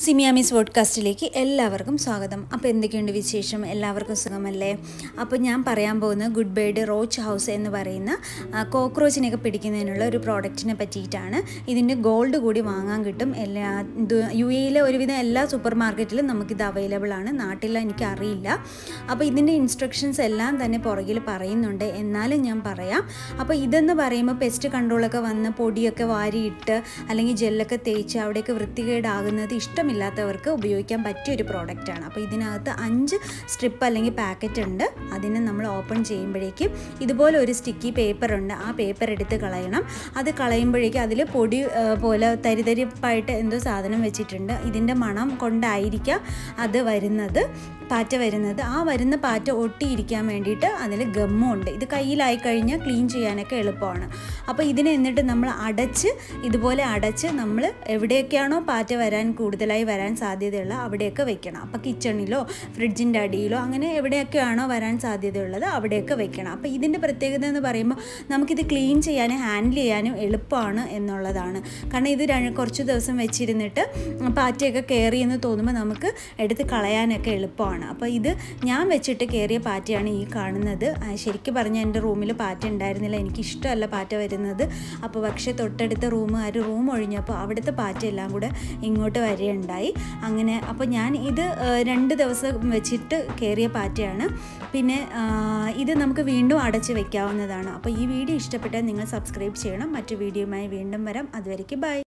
സിമിയാമിസ് പോഡ്കാസ്റ്റിലേക്ക് എല്ലാവർക്കും സ്വാഗതം അപ്പോൾ എന്തൊക്കെയുണ്ട് വിശേഷം എല്ലാവർക്കും സുഖമല്ലേ അപ്പോൾ ഞാൻ പറയാൻ പോകുന്ന ഗുഡ് ബൈഡ് റോച്ച് ഹൗസ് എന്ന് പറയുന്ന ആ, കോക്രോച്ചിനെയൊക്കെ പിടിക്കുന്നതിനുള്ള ഒരു പ്രോഡക്റ്റിനെ പറ്റിയിട്ടാണ് ഇതിൻ്റെ ഗോൾഡ് കൂടി വാങ്ങാൻ കിട്ടും എല്ലാ ഇത് യു എയിലെ ഒരുവിധം എല്ലാ സൂപ്പർ മാർക്കറ്റിലും നമുക്കിത് അവൈലബിൾ ആണ് നാട്ടിൽ എനിക്ക് അറിയില്ല അപ്പോൾ ഇതിൻ്റെ ഇൻസ്ട്രക്ഷൻസ് എല്ലാം തന്നെ പുറകിൽ പറയുന്നുണ്ട് എന്നാലും ഞാൻ പറയാം അപ്പോൾ ഇതെന്ന് പറയുമ്പോൾ പെസ്റ്റ് കൺട്രോളൊക്കെ വന്ന് പൊടിയൊക്കെ വാരിയിട്ട് അല്ലെങ്കിൽ ജെല്ലൊക്കെ തേച്ച് അവിടെയൊക്കെ വൃത്തികേടാകുന്നത് ഇഷ്ടമില്ലാത്തവർക്ക് ഉപയോഗിക്കാൻ പറ്റിയ ഒരു പ്രോഡക്റ്റാണ് അപ്പോൾ ഇതിനകത്ത് അഞ്ച് സ്ട്രിപ്പ് അല്ലെങ്കിൽ പാക്കറ്റ് ഉണ്ട് അതിനെ നമ്മൾ ഓപ്പൺ ചെയ്യുമ്പോഴേക്കും ഇതുപോലെ ഒരു സ്റ്റിക്കി പേപ്പർ ഉണ്ട് ആ പേപ്പർ എടുത്ത് കളയണം അത് കളയുമ്പോഴേക്കും അതിൽ പൊടി ആ, പോലെ തരിതരിപ്പായിട്ട് എന്തോ സാധനം വെച്ചിട്ടുണ്ട് ഇതിൻ്റെ മണം കൊണ്ടായിരിക്കാം അത് വരുന്നത് പാറ്റ വരുന്നത് ആ വരുന്ന പാറ്റ ഒട്ടിയിരിക്കാൻ വേണ്ടിയിട്ട് അതിൽ ഗമ്മും ഉണ്ട് ഇത് കയ്യിലായി കഴിഞ്ഞാൽ ക്ലീൻ ചെയ്യാനൊക്കെ എളുപ്പമാണ് അപ്പോൾ ഇതിനെ എന്നിട്ട് നമ്മൾ അടച്ച് ഇതുപോലെ അടച്ച് നമ്മൾ എവിടെയൊക്കെയാണോ പാറ്റ വരാൻ കൂടുതലായി വരാൻ സാധ്യതയുള്ള അവിടെയൊക്കെ വെക്കണം അപ്പോൾ കിച്ചണിലോ ഫ്രിഡ്ജിൻ്റെ അടിയിലോ അങ്ങനെ എവിടെയൊക്കെയാണോ വരാൻ സാധ്യതയുള്ളത് അവിടെയൊക്കെ വെക്കണം അപ്പോൾ ഇതിൻ്റെ പ്രത്യേകത എന്ന് പറയുമ്പോൾ നമുക്കിത് ക്ലീൻ ചെയ്യാനും ഹാൻഡിൽ ചെയ്യാനും എളുപ്പമാണ് എന്നുള്ളതാണ് കാരണം ഇത് ര- കുറച്ച് ദിവസം വെച്ചിരുന്നിട്ട് പാറ്റയൊക്കെ കയറി എന്ന് തോന്നുമ്പോൾ നമുക്ക് എടുത്ത് കളയാനൊക്കെ എളുപ്പമാണ് അപ്പോൾ ഇത് ഞാൻ വെച്ചിട്ട് കയറിയ പാറ്റയാണ് ഈ കാണുന്നത് ആ, ശരിക്കും പറഞ്ഞാൽ എൻ്റെ റൂമിൽ പാറ്റ ഉണ്ടായിരുന്നില്ല എനിക്ക് ഇഷ്ടമല്ല പാറ്റ വരുന്നത് അപ്പോൾ പക്ഷേ തൊട്ടടുത്ത റൂം ആ ഒരു റൂം ഒഴിഞ്ഞപ്പോൾ അവിടുത്തെ പാറ്റ എല്ലാം കൂടെ ഇങ്ങോട്ട് വരികയുണ്ടായി അങ്ങനെ അപ്പോൾ ഞാൻ ഇത് ആ, രണ്ട് ദിവസം വെച്ചിട്ട് കയറിയ പാറ്റയാണ് പിന്നെ ആ, ഇത് നമുക്ക് വീണ്ടും അടച്ച് വെക്കാവുന്നതാണ് അപ്പോൾ ഈ വീഡിയോ ഇഷ്ടപ്പെട്ടാൽ നിങ്ങൾ സബ്സ്ക്രൈബ് ചെയ്യണം മറ്റു വീഡിയോയുമായി വീണ്ടും വരാം അതുവരയ്ക്ക് ബൈ